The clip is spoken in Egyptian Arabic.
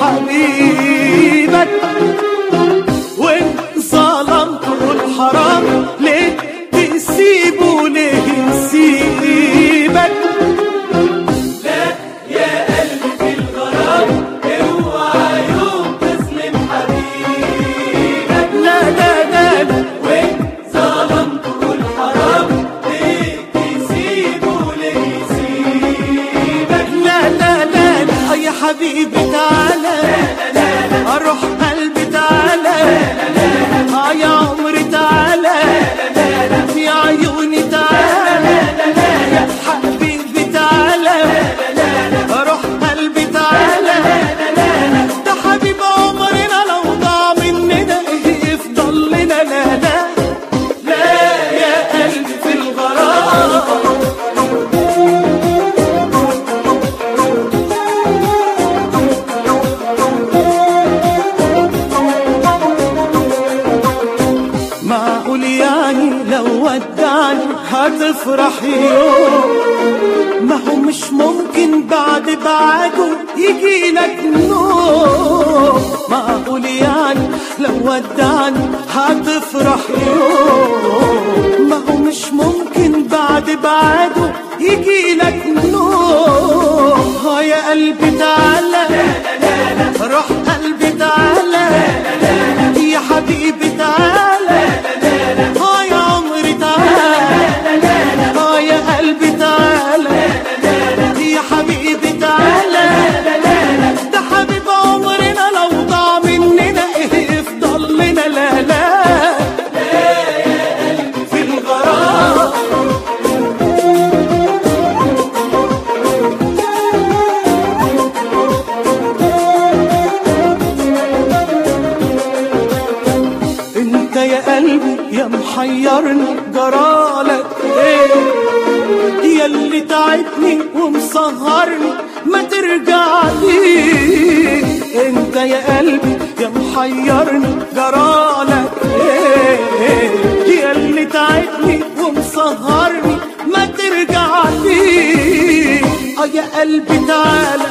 حبيبك وان ظلمته الحرام ليه تسيبه ليه يسيبك لا لا لا لا لا لا لا لا يا حبيبي تعالى اروح قلبي تعالى اه يا عمري تعالى يا عيوني تعالى يا حبيبي تعالى اروح قلبي تعالى ده حبيب عمرنا لو ضاع مننا ايه يفضل لنا لا لا لا يا قلبي في الغرام معقول يعني لو ودعني هتفرح يوم ما هو مش ممكن بعد بعده يجي لك نوم معقول يعني لو ودعني هتفرح يوم ما هو مش ممكن بعد بعده يجي لك نوم ها يا قلبي تعالى روح قلبي تعالى يا حبيبي تعالى ها يا عمري تعالى ها يا قلبي تعالى يا حبيبي تعالى ده حبيب عمرنا لو ضاع مننا ايه يفضل لنا لا لا في الغرام انت يا قلبي يا محيرني جرالك ايه يا اللي تعبني ومسهرني ما ترجع لي انت يا قلبي يا محيرني جرالك ايه يا اللي تعبني ومسهرني ما ترجع لي اه يا قلبي تعالى